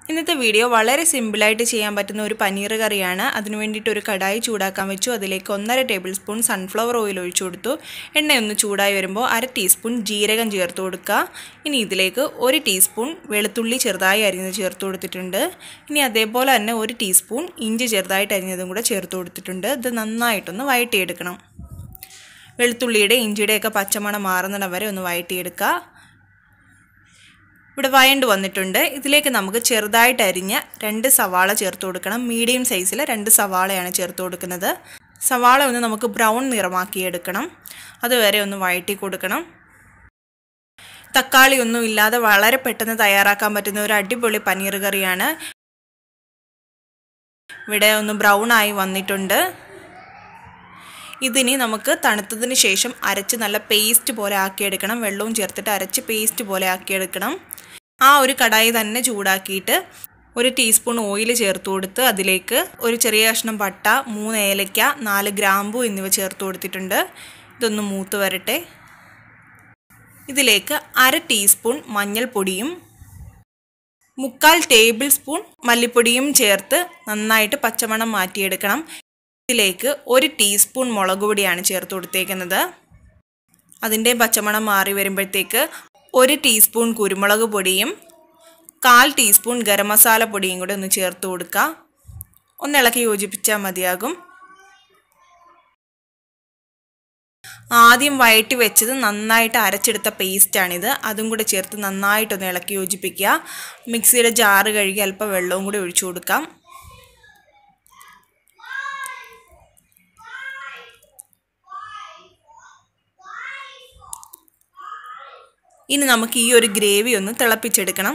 ഇന്നത്തെ വീഡിയോ വളരെ സിമ്പിളായിട്ട് ചെയ്യാൻ പറ്റുന്ന ഒരു പനീർ കറിയാണ് അതിനു വേണ്ടിയിട്ട് ഒരു കടായി ചൂടാക്കാൻ വെച്ചു അതിലേക്ക് ഒന്നര ടേബിൾ സ്പൂൺ സൺഫ്ലവർ ഓയിൽ ഒഴിച്ചു കൊടുത്തു എണ്ണയൊന്ന് ചൂടായി വരുമ്പോൾ അര ടീസ്പൂൺ ജീരകം ചേർത്ത് കൊടുക്കുക ഇനി ഇതിലേക്ക് ഒരു ടീസ്പൂൺ വെളുത്തുള്ളി ചെറുതായി അരിഞ്ഞത് ചേർത്ത് കൊടുത്തിട്ടുണ്ട് ഇനി അതേപോലെ തന്നെ ഒരു ടീസ്പൂൺ ഇഞ്ചി ചെറുതായിട്ട് അരിഞ്ഞതും കൂടെ ചേർത്ത് കൊടുത്തിട്ടുണ്ട് ഇത് നന്നായിട്ടൊന്ന് വഴറ്റിയെടുക്കണം വെളുത്തുള്ളിയുടെ ഇഞ്ചിയുടെയൊക്കെ പച്ചമണം മാറുന്നിടം വരെ ഒന്ന് വഴറ്റിയെടുക്കുക ഇവിടെ വയണ്ട് വന്നിട്ടുണ്ട് ഇതിലേക്ക് നമുക്ക് ചെറുതായിട്ട് അരിഞ്ഞ രണ്ട് സവാള ചേർത്ത് കൊടുക്കണം മീഡിയം സൈസിൽ രണ്ട് സവാളയാണ് ചേർത്ത് കൊടുക്കുന്നത് സവാള ഒന്ന് നമുക്ക് ബ്രൗൺ നിറമാക്കി എടുക്കണം അതുവരെ ഒന്ന് വഴറ്റി കൊടുക്കണം തക്കാളി ഒന്നും ഇല്ലാതെ വളരെ പെട്ടെന്ന് തയ്യാറാക്കാൻ പറ്റുന്ന ഒരു അടിപൊളി പനീർ കറിയാണ് ഇവിടെ ഒന്ന് ബ്രൗൺ ആയി വന്നിട്ടുണ്ട് ഇതിനി നമുക്ക് തണുത്തതിന് ശേഷം അരച്ച് നല്ല പേസ്റ്റ് പോലെ ആക്കിയെടുക്കണം വെള്ളവും ചേർത്തിട്ട് അരച്ച് പേസ്റ്റ് പോലെ ആക്കിയെടുക്കണം ആ ഒരു കടായി തന്നെ ചൂടാക്കിയിട്ട് ഒരു ടീസ്പൂൺ ഓയിൽ ചേർത്ത് കൊടുത്ത് അതിലേക്ക് ഒരു ചെറിയ കഷ്ണം പട്ട മൂന്ന് ഏലയ്ക്ക നാല് ഗ്രാമ്പു എന്നിവ ചേർത്ത് കൊടുത്തിട്ടുണ്ട് ഇതൊന്ന് മൂത്ത് വരട്ടെ ഇതിലേക്ക് അര ടീസ്പൂൺ മഞ്ഞൾപ്പൊടിയും മുക്കാൽ ടേബിൾ സ്പൂൺ മല്ലിപ്പൊടിയും ചേർത്ത് നന്നായിട്ട് പച്ചമണം മാറ്റിയെടുക്കണം ഇതിലേക്ക് ഒരു ടീസ്പൂൺ മുളക് പൊടിയാണ് ചേർത്ത് കൊടുത്തേക്കുന്നത് അതിൻ്റെ പച്ചമണം മാറി വരുമ്പോഴത്തേക്ക് ഒരു ടീസ്പൂൺ കുരുമുളക് പൊടിയും കാൽ ടീസ്പൂൺ ഗരം മസാല പൊടിയും കൂടെ ഒന്ന് ചേർത്ത് കൊടുക്കുക ഒന്ന് ഇളക്കി യോജിപ്പിച്ചാൽ മതിയാകും ആദ്യം വയറ്റി വെച്ചത് നന്നായിട്ട് അരച്ചെടുത്ത പേസ്റ്റാണിത് അതും കൂടെ ചേർത്ത് നന്നായിട്ടൊന്ന് ഇളക്കി യോജിപ്പിക്കുക മിക്സിയുടെ ജാറ് കഴുകി അല്പം വെള്ളവും കൂടി ഒഴിച്ചു കൊടുക്കാം ഇനി നമുക്ക് ഈ ഒരു ഗ്രേവി ഒന്ന് തിളപ്പിച്ചെടുക്കണം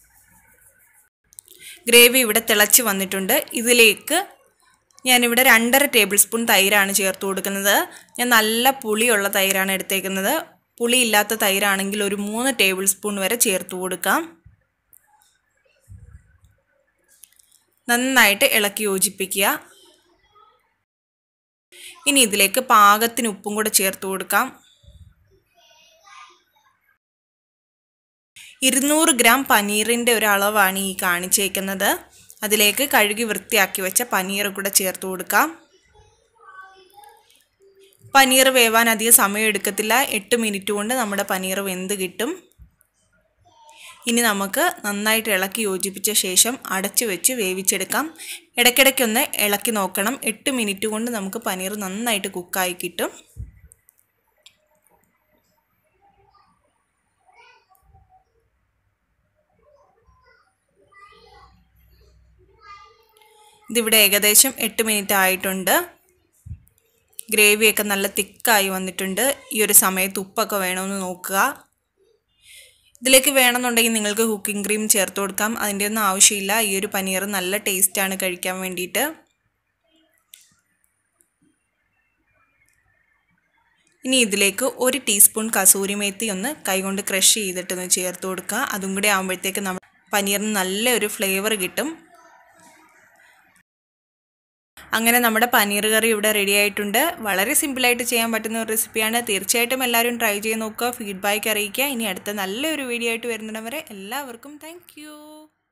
ഗ്രേവി ഇവിടെ തിളച്ച് വന്നിട്ടുണ്ട് ഇതിലേക്ക് ഞാനിവിടെ രണ്ടര ടേബിൾ സ്പൂൺ തൈരാണ് ചേർത്ത് കൊടുക്കുന്നത് ഞാൻ നല്ല പുളിയുള്ള തൈരാണ് എടുത്തേക്കുന്നത് പുളി ഇല്ലാത്ത തൈരാണെങ്കിൽ ഒരു മൂന്ന് ടേബിൾ സ്പൂൺ വരെ ചേർത്ത് കൊടുക്കാം നന്നായിട്ട് ഇളക്കി യോജിപ്പിക്കുക ഇനി ഇതിലേക്ക് പാകത്തിന് ഉപ്പും കൂടെ ചേർത്ത് കൊടുക്കാം ഇരുന്നൂറ് ഗ്രാം പനീറിൻ്റെ ഒരു അളവാണ് ഈ കാണിച്ചേക്കുന്നത് അതിലേക്ക് കഴുകി വൃത്തിയാക്കി വെച്ച പനീർ കൂടെ ചേർത്ത് കൊടുക്കാം പനീർ വേവാൻ അധികം സമയം എടുക്കത്തില്ല എട്ട് മിനിറ്റ് കൊണ്ട് നമ്മുടെ പനീർ വെന്ത് കിട്ടും ഇനി നമുക്ക് നന്നായിട്ട് ഇളക്കി യോജിപ്പിച്ച ശേഷം അടച്ചു വെച്ച് വേവിച്ചെടുക്കാം ഇടയ്ക്കിടയ്ക്കൊന്ന് ഇളക്കി നോക്കണം എട്ട് മിനിറ്റ് കൊണ്ട് നമുക്ക് പനീർ നന്നായിട്ട് കുക്കായി കിട്ടും ഇതിവിടെ ഏകദേശം എട്ട് മിനിറ്റ് ആയിട്ടുണ്ട് ഗ്രേവിയൊക്കെ നല്ല തിക്കായി വന്നിട്ടുണ്ട് ഈ ഒരു സമയത്ത് ഉപ്പൊക്കെ വേണമെന്ന് നോക്കുക ഇതിലേക്ക് വേണമെന്നുണ്ടെങ്കിൽ നിങ്ങൾക്ക് കുക്കിംഗ് ക്രീം ചേർത്ത് കൊടുക്കാം അതിൻ്റെ ഒന്നും ആവശ്യമില്ല ഈ ഒരു പനീർ നല്ല ടേസ്റ്റാണ് കഴിക്കാൻ വേണ്ടിയിട്ട് ഇനി ഇതിലേക്ക് ഒരു ടീസ്പൂൺ കസൂരി മേത്തി ഒന്ന് കൈകൊണ്ട് ക്രഷ് ചെയ്തിട്ടൊന്ന് ചേർത്ത് കൊടുക്കുക അതും കൂടി ആകുമ്പോഴത്തേക്ക് നമ്മൾ പനീറിന് നല്ലൊരു ഫ്ലേവർ കിട്ടും അങ്ങനെ നമ്മുടെ പനീർ കറി ഇവിടെ റെഡി ആയിട്ടുണ്ട് വളരെ സിമ്പിളായിട്ട് ചെയ്യാൻ പറ്റുന്ന ഒരു റെസിപ്പിയാണ് തീർച്ചയായിട്ടും എല്ലാവരും ട്രൈ ചെയ്ത് നോക്കുക ഫീഡ്ബാക്ക് അറിയിക്കുക ഇനി അടുത്ത നല്ലൊരു വീഡിയോ ആയിട്ട് വരുന്നിടം വരെ എല്ലാവർക്കും താങ്ക്